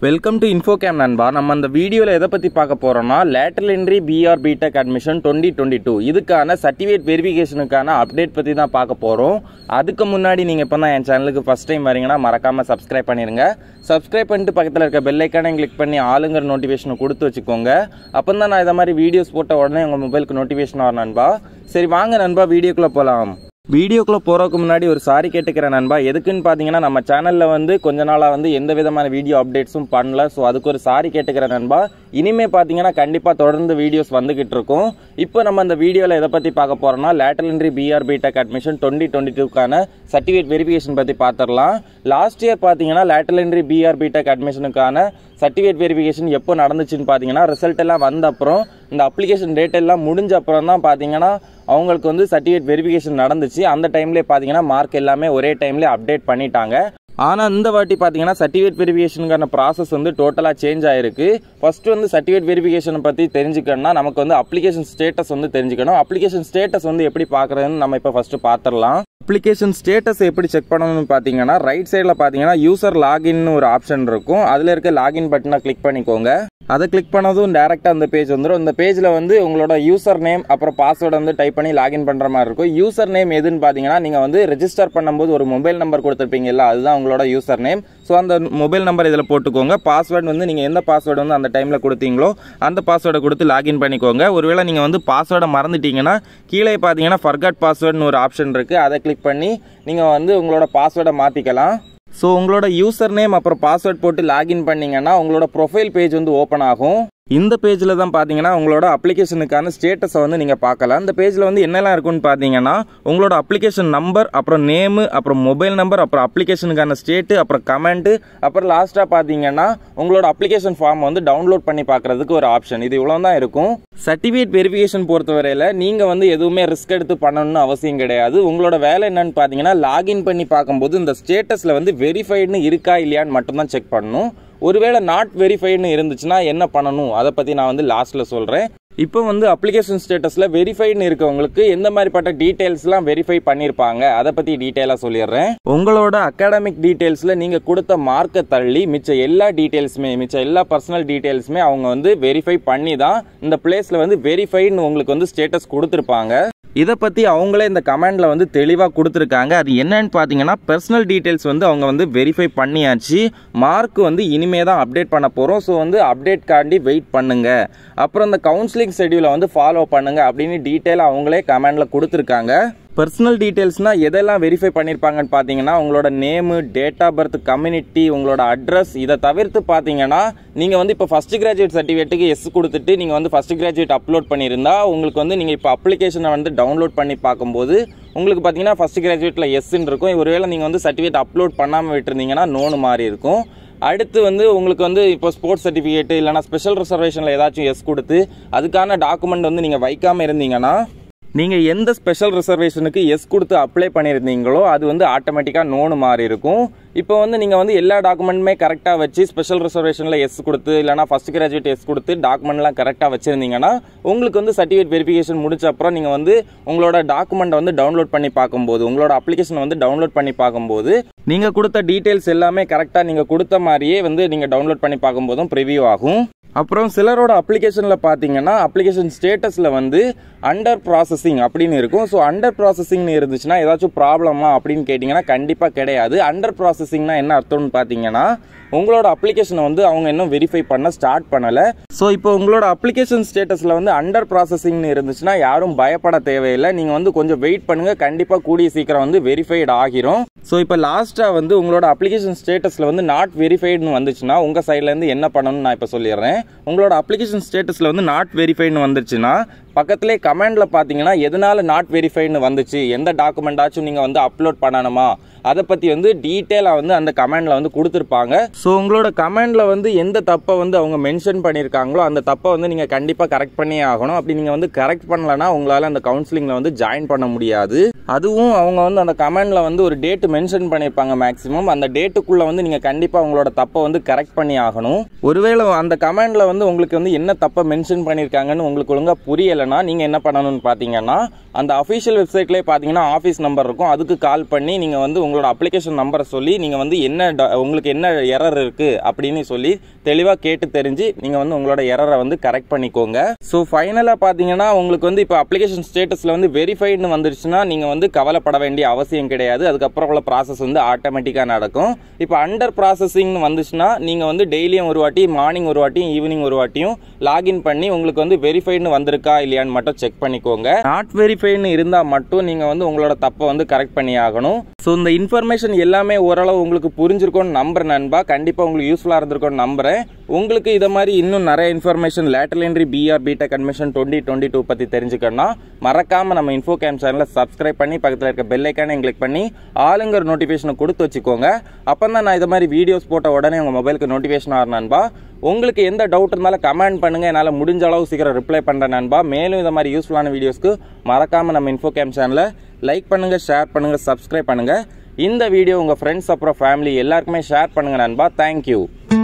welcome to இன்ஃபோகேம் நண்பா நம்ம அந்த வீடியோவில் எதை பற்றி பார்க்க போகிறோம்னா lateral entry BR BTech admission twenty twenty two இதுக்கான சர்டிஃபிகேட் வெரிஃபிகேஷனுக்கான அப்டேட் பற்றி தான் பார்க்க போகிறோம் அதுக்கு முன்னாடி நீங்கள் இப்போ தான் என் சேனலுக்கு ஃபஸ்ட் டைம் வரீங்கன்னா மறக்காமல் சப்ஸ்கிரைப் பண்ணிடுங்க சப்ஸ்கிரைப் பண்ணிட்டு பக்கத்தில் இருக்க பெல் ஐக்கானை கிளிக் பண்ணி ஆளுங்கிற நோட்டிஃபிகேஷனை கொடுத்து வச்சுக்கோங்க அப்போ தான் நான் இதை மாதிரி வீடியோஸ் போட்ட உடனே உங்கள் மொபைலுக்கு நோட்டிஃபிகேஷன் வரும் நண்பா சரி வாங்க நண்பா வீடியோக்குள்ளே போகலாம் வீடியோக்குள்ளே போகிறதுக்கு முன்னாடி ஒரு சாரி கேட்டுக்கிறேன் நண்பா எதுக்குன்னு பார்த்தீங்கன்னா நம்ம சேனலில் வந்து கொஞ்ச நாளாக வந்து எந்த விதமான வீடியோ அப்டேட்ஸும் பண்ணல ஸோ அதுக்கு ஒரு சாரி கேட்டுக்கிறேன் நண்பா இனிமே பார்த்தீங்கன்னா கண்டிப்பாக தொடர்ந்து வீடியோஸ் வந்துகிட்டு இருக்கும் இப்போ நம்ம அந்த வீடியோவில் எதை பற்றி பார்க்க போகிறோம்னா lateral entry BR BTech admission twenty twenty டூக்கான சர்டிஃபிகேட் வெரிஃபிகேஷன் பற்றி பார்த்துடலாம் லாஸ்ட் இயர் பார்த்தீங்கன்னா லேட்டரல் என்ட்ரி பிஆர் பிடெக் அட்மிஷனுக்கான சர்டிஃபிகேட் வெரிஃபிகேஷன் எப்போ நடந்துச்சுன்னு பார்த்தீங்கன்னா ரிசல்ட் எல்லாம் வந்த அப்புறம் இந்த அப்ளிகேஷன் டேட் எல்லாம் முடிஞ்ச அப்புறம் தான் பார்த்தீங்கன்னா அவங்களுக்கு வந்து சர்டிஃபிகேட் வெரிஃபிகேஷன் நடந்துச்சு அந்த டைம்லேயே பார்த்தீங்கன்னா மார்க் எல்லாமே ஒரே டைம்லேயே அப்டேட் பண்ணிட்டாங்க ஆனால் இந்த வாட்டி பார்த்தீங்கன்னா சர்டிஃபிகேட் வெரிஃபிகேஷனுக்கான ப்ராசஸ் வந்து டோட்டலாக சேஞ்ச் ஆயிருக்கு ஃபர்ஸ்ட் வந்து சர்டிஃபிகேட் வெரிஃபிகேஷனை பற்றி தெரிஞ்சுக்கணும்னா நமக்கு வந்து அப்ளிகேஷன் ஸ்டேட்டஸ் வந்து தெரிஞ்சுக்கணும் அப்ளிகேஷன் ஸ்டேட்டஸ் வந்து எப்படி பார்க்குறதுன்னு நம்ம இப்போ ஃபஸ்ட்டு பார்த்துடலாம் அப்ளிகேஷன் ஸ்டேட்டஸ் எப்படி செக் பண்ணணும்னு பார்த்தீங்கன்னா ரைட் சைடில் பார்த்தீங்கன்னா யூசர் லாகின் ஒரு ஆப்ஷன் இருக்கும் அதில் இருக்க லாகின் பட்டனை கிளிக் பண்ணிக்கோங்க அதை கிளிக் பண்ணதும் டேரெக்டாக அந்த பேஜ் வந்துடும் இந்த பேஜில் வந்து உங்களோட யூசர் நேம் அப்புறம் பாஸ்வேர்டு வந்து டைப் பண்ணி லாகின் பண்ணுற மாதிரி இருக்கும் யூசர் நேம் எதுன்னு பார்த்தீங்கன்னா நீங்கள் வந்து ரெஜிஸ்டர் பண்ணும்போது ஒரு மொபைல் நம்பர் கொடுத்துருப்பீங்கல்ல அதுதான் உங்களோட யூசர் நேம் ஸோ அந்த மொபைல் நம்பர் இதில் போட்டுக்கோங்க பாஸ்வேர்டு வந்து நீங்கள் எந்த பாஸ்வேர்டு வந்து அந்த டைமில் கொடுத்தீங்களோ அந்த பாஸ்வேர்டை கொடுத்து லாகின் பண்ணிக்கோங்க ஒருவேளை நீங்கள் வந்து பாஸ்வேர்டை மறந்துட்டீங்கன்னா கீழே பார்த்தீங்கன்னா ஃபர்கட் பாஸ்வேர்டுன்னு ஒரு ஆப்ஷன் இருக்குது அதை கிளிக் பண்ணி நீங்கள் வந்து உங்களோட பாஸ்வேர்டை மாற்றிக்கலாம் ஸோ உங்களோட யூசர் நேம் அப்புறம் பாஸ்வேர்ட் போட்டு லாகின் பண்ணீங்கன்னா உங்களோட ப்ரொஃபைல் பேஜ் வந்து ஓப்பன் ஆகும் இந்த பேஜில் தான் பார்த்தீங்கன்னா உங்களோட அப்ளிகேஷனுக்கான ஸ்டேட்டஸை வந்து நீங்கள் பார்க்கலாம் இந்த பேஜில் வந்து என்னெல்லாம் இருக்குன்னு பார்த்தீங்கன்னா உங்களோட அப்ளிகேஷன் நம்பர் அப்புறம் நேமு அப்புறம் மொபைல் நம்பர் அப்புறம் அப்ளிகேஷனுக்கான ஸ்டேட்டு அப்புறம் கமெண்ட்டு அப்புறம் லாஸ்ட்டாக பார்த்தீங்கன்னா உங்களோட அப்ளிகேஷன் ஃபார்ம் வந்து டவுன்லோட் பண்ணி பார்க்குறதுக்கு ஒரு ஆப்ஷன் இது இவ்வளோ தான் இருக்கும் சர்டிஃபிகேட் வெரிஃபிகேஷன் பொறுத்தவரையில் நீங்கள் வந்து எதுவுமே ரிஸ்க் எடுத்து பண்ணணும்னு அவசியம் கிடையாது உங்களோட வேலை என்னன்னு பார்த்தீங்கன்னா லாகின் பண்ணி பார்க்கும்போது இந்த ஸ்டேட்டஸில் வந்து வெரிஃபைடுன்னு இருக்கா இல்லையான்னு மட்டும்தான் செக் பண்ணணும் ஒருவேளை நாட் வெரிஃபைடுன்னு இருந்துச்சுன்னா என்ன பண்ணணும் அதை பற்றி நான் வந்து லாஸ்ட்டில் சொல்கிறேன் இப்போ வந்து அப்ளிகேஷன் ஸ்டேட்டஸில் வெரிஃபைடுன்னு இருக்கவங்களுக்கு எந்த மாதிரிப்பட்ட டீட்டெயில்ஸ்லாம் வெரிஃபை பண்ணியிருப்பாங்க அதை பற்றி டீட்டெயிலாக சொல்லிடுறேன் உங்களோட அகாடமிக் டீட்டெயில்ஸில் நீங்கள் கொடுத்த மார்க்கை தள்ளி மிச்ச எல்லா டீட்டெயில்ஸுமே மிச்ச எல்லா பர்சனல் டீட்டெயில்ஸுமே அவங்க வந்து வெரிஃபை பண்ணி தான் இந்த பிளேஸில் வந்து வெரிஃபைடுன்னு உங்களுக்கு வந்து ஸ்டேட்டஸ் கொடுத்துருப்பாங்க இதை பற்றி அவங்களே இந்த கமெண்டில் வந்து தெளிவாக கொடுத்துருக்காங்க அது என்னன்னு பார்த்தீங்கன்னா பர்சனல் டீட்டெயில்ஸ் வந்து அவங்க வந்து வெரிஃபை பண்ணியாச்சு மார்க் வந்து இனிமே தான் அப்டேட் பண்ண போகிறோம் ஸோ வந்து அப்டேட் காண்டி வெயிட் பண்ணுங்க அப்புறம் இந்த கவுன்சிலிங் ஷெடியூலை வந்து ஃபாலோ பண்ணுங்க அப்படின்னு டீட்டெயிலாக அவங்களே கமெண்டில் கொடுத்துருக்காங்க பர்சனல் டீட்டெயில்ஸ்னால் எதெல்லாம் வெரிஃபை பண்ணியிருப்பாங்கன்னு பார்த்தீங்கன்னா உங்களோட name date of birth community உங்களோட அட்ரஸ் இதை தவிர்த்து பார்த்தீங்கன்னா நீங்கள் வந்து இப்போ ஃபஸ்ட் கிராஜுவேட் சர்டிஃபிகேட்டுக்கு எஸ் கொடுத்துட்டு நீங்கள் வந்து ஃபஸ்ட் கிராஜுவேட் அப்லோட் பண்ணியிருந்தா உங்களுக்கு வந்து நீங்கள் இப்போ அப்ளிகேஷனை வந்து டவுன்லோட் பண்ணி பார்க்கும்போது உங்களுக்கு பார்த்தீங்கன்னா ஃபஸ்ட் கிராஜுவேட்டில் எஸ்ன்னு இருக்கும் ஒருவேளை நீங்கள் வந்து சர்டிஃபிகேட் அப்லோட் பண்ணாமல் விட்டுருந்தீங்கன்னா நோனு மாதிரி இருக்கும் அடுத்து வந்து உங்களுக்கு வந்து இப்போ ஸ்போர்ட்ஸ் சர்டிஃபிகேட் இல்லைனா ஸ்பெஷல் ரிசர்வேஷனில் ஏதாச்சும் எஸ் கொடுத்து அதுக்கான டாக்குமெண்ட் வந்து நீங்கள் வைக்காமல் இருந்தீங்கன்னா நீங்கள் எந்த ஸ்பெஷல் ரிசர்வேஷனுக்கு எஸ் கொடுத்து அப்ளை பண்ணியிருந்தீங்களோ அது வந்து ஆட்டோமேட்டிக்காக நோனு மாறி இருக்கும் இப்போ வந்து நீங்கள் வந்து எல்லா டாக்குமெண்ட்டுமே கரெக்டாக வச்சு ஸ்பெஷல் ரிசர்வேஷனில் எஸ் கொடுத்து இல்லைனா ஃபஸ்ட் கிராஜுவேட் எஸ் கொடுத்து டாக்குமெண்ட்லாம் கரெக்டாக வச்சுருந்தீங்கன்னா உங்களுக்கு வந்து சர்டிஃபிகேட் வெரிஃபிகேஷன் முடிச்ச அப்புறம் நீங்கள் வந்து உங்களோட டாக்குமெண்ட்டை வந்து டவுன்லோட் பண்ணி பார்க்கும்போது உங்களோட அப்ளிகேஷனை வந்து டவுன்லோட் பண்ணி பார்க்கும்போது நீங்கள் கொடுத்த டீட்டெயில்ஸ் எல்லாமே கரெக்டாக நீங்கள் கொடுத்த மாதிரியே வந்து நீங்கள் டவுன்லோட் பண்ணி பார்க்கும்போதும் ப்ரிவியூ ஆகும் அப்புறம் சிலரோட அப்ளிகேஷனில் பார்த்தீங்கன்னா அப்ளிகேஷன் ஸ்டேட்டஸில் வந்து அண்டர் ப்ராசஸிங் அப்படின்னு இருக்கும் ஸோ அண்டர் ப்ராசஸிங்னு இருந்துச்சுன்னா ஏதாச்சும் ப்ராப்ளமா அப்படின்னு கேட்டிங்கன்னா கண்டிப்பாக கிடையாது அண்டர் ப்ராசஸிங்னா என்ன அர்த்தம்னு பார்த்தீங்கன்னா உங்களோட அப்ளிகேஷனை வந்து அவங்க இன்னும் வெரிஃபை பண்ண ஸ்டார்ட் பண்ணலை ஸோ இப்போ உங்களோட அப்ளிகேஷன் ஸ்டேட்டஸில் வந்து அண்டர் ப்ராசஸிங்னு இருந்துச்சுன்னா யாரும் பயப்பட தேவையில்லை நீங்கள் வந்து கொஞ்சம் வெயிட் பண்ணுங்கள் கண்டிப்பாக கூடிய சீக்கிரம் வந்து வெரிஃபைடு ஆகிரும் ஸோ இப்போ லாஸ்ட்டாக வந்து உங்களோட அப்ளிகேஷன் ஸ்டேட்டஸில் வந்து நாட் வெரிஃபைடுன்னு வந்துச்சுன்னா உங்கள் சைட்லேருந்து என்ன பண்ணணும்னு நான் இப்போ சொல்லிடுறேன் உங்களோட அப்ளிகேஷன் ஸ்டேட்டஸில் வந்து நாட் வெரிஃபைடுன்னு வந்துச்சுன்னா பக்கத்துலேயே கமெண்டில் பார்த்தீங்கன்னா எதனால நாட் வெரிஃபைடுன்னு வந்துச்சு எந்த டாக்குமெண்ட்டாச்சும் நீங்கள் வந்து அப்லோட் பண்ணணுமா அதை பற்றி வந்து டீட்டெயிலாக வந்து அந்த கமெண்டில் வந்து கொடுத்துருப்பாங்க ஸோ உங்களோட கமெண்டில் வந்து எந்த தப்பை வந்து அவங்க மென்ஷன் பண்ணியிருக்காங்களோ அந்த தப்பை வந்து நீங்கள் கண்டிப்பாக கரெக்ட் பண்ணியே ஆகணும் அப்படி நீங்கள் வந்து கரெக்ட் பண்ணலன்னா உங்களால் அந்த கவுன்சிலிங்கில் வந்து ஜாயின் பண்ண முடியாது அதுவும் அவங்க வந்து அந்த கமெண்டில் வந்து ஒரு டேட்டு மென்ஷன் பண்ணியிருப்பாங்க மேக்ஸிமம் அந்த டேட்டுக்குள்ளே வந்து நீங்கள் கண்டிப்பாக உங்களோட தப்பை வந்து கரெக்ட் பண்ணி ஆகணும் ஒருவேளை அந்த கமெண்டில் வந்து உங்களுக்கு வந்து என்ன தப்பை மென்ஷன் பண்ணியிருக்காங்கன்னு உங்களுக்கு ஒழுங்காக புரியலைன்னா தெரியலனா நீங்கள் என்ன பண்ணணும்னு பார்த்தீங்கன்னா அந்த அஃபிஷியல் வெப்சைட்லேயே பார்த்தீங்கன்னா ஆஃபீஸ் நம்பர் இருக்கும் அதுக்கு கால் பண்ணி நீங்கள் வந்து உங்களோட அப்ளிகேஷன் நம்பரை சொல்லி நீங்கள் வந்து என்ன ட- உங்களுக்கு என்ன எரர் இருக்குது அப்படின்னு சொல்லி தெளிவாக கேட்டு தெரிஞ்சு நீங்கள் வந்து உங்களோட எரரை வந்து கரெக்ட் பண்ணிக்கோங்க ஸோ ஃபைனலாக பார்த்தீங்கன்னா உங்களுக்கு வந்து இப்போ அப்ளிகேஷன் ஸ்டேட்டஸில் வந்து வெரிஃபைடுன்னு வந்துருச்சுன்னா நீங்கள் வந்து கவலைப்பட வேண்டிய அவசியம் கிடையாது அதுக்கப்புறம் உள்ள ப்ராசஸ் வந்து ஆட்டோமேட்டிக்காக நடக்கும் இப்போ அண்டர் ப்ராசஸிங்னு வந்துச்சுன்னா நீங்கள் வந்து டெய்லியும் ஒரு வாட்டி மார்னிங் ஒரு வாட்டியும் ஈவினிங் ஒரு வாட்டியும் லாகின் பண்ணி உங்களுக்கு வந்து வெரிஃபைடுன்னு வந்திருக்கா இல்லையான்னு மட்டும் செக் பண்ணிக்கோங்க நாட் வெரிஃபைடுன்னு இருந்தால் மட்டும் நீங்கள் வந்து உங்களோட தப்பை வந்து கரெக்ட் பண்ணி ஆகணும் ஸோ இந்த இன்ஃபர்மேஷன் எல்லாமே ஓரளவு உங்களுக்கு புரிஞ்சிருக்கும்னு நம்புறேன் நண்பா கண்டிப்பாக உங்களுக்கு யூஸ்ஃபுல்லாக இருந்திருக்கும்னு நம்புறேன் உங்களுக்கு இதை மாதிரி இன்னும் நிறைய information lateral entry BR BTech admission twenty twenty two பற்றி தெரிஞ்சுக்கணும்னா மறக்காமல் நம்ம இன்ஃபோ கேம் சேனலை சப்ஸ்கிரைப் பண்ணி பக்கத்தில் இருக்க பெல் ஐக்கானே கிளிக் பண்ணி ஆளுங்கிற நோட்டிஃபிகேஷனை கொடுத்து வச்சுக்கோங்க அப்போ தான் நான் இது மாதிரி வீடியோஸ் போட்ட உடனே உங்கள் மொபைலுக்கு நோட்டிஃபிகேஷன் ஆகிற நண்பா உங்களுக்கு எந்த டவுட் இருந்தாலும் கமெண்ட் பண்ணுங்கள் என்னால் முடிஞ்ச அளவு சீக்கிரம் ரிப்ளை பண்ணுறேன் நண்பா மேலும் இந்த மாதிரி யூஸ்ஃபுல்லான வீடியோஸ்க்கு மறக்காமல் நம்ம இன்ஃபோ கேம் சேனலை லைக் பண்ணுங்கள் ஷேர் பண்ணுங்கள் சப்ஸ்கிரைப் பண்ணுங்கள் இந்த வீடியோ உங்கள் ஃப்ரெண்ட்ஸ் அப்புறம் ஃபேமிலி எல்லாருக்குமே ஷேர் பண்ணுங்கள் நண்பா தேங்க்யூ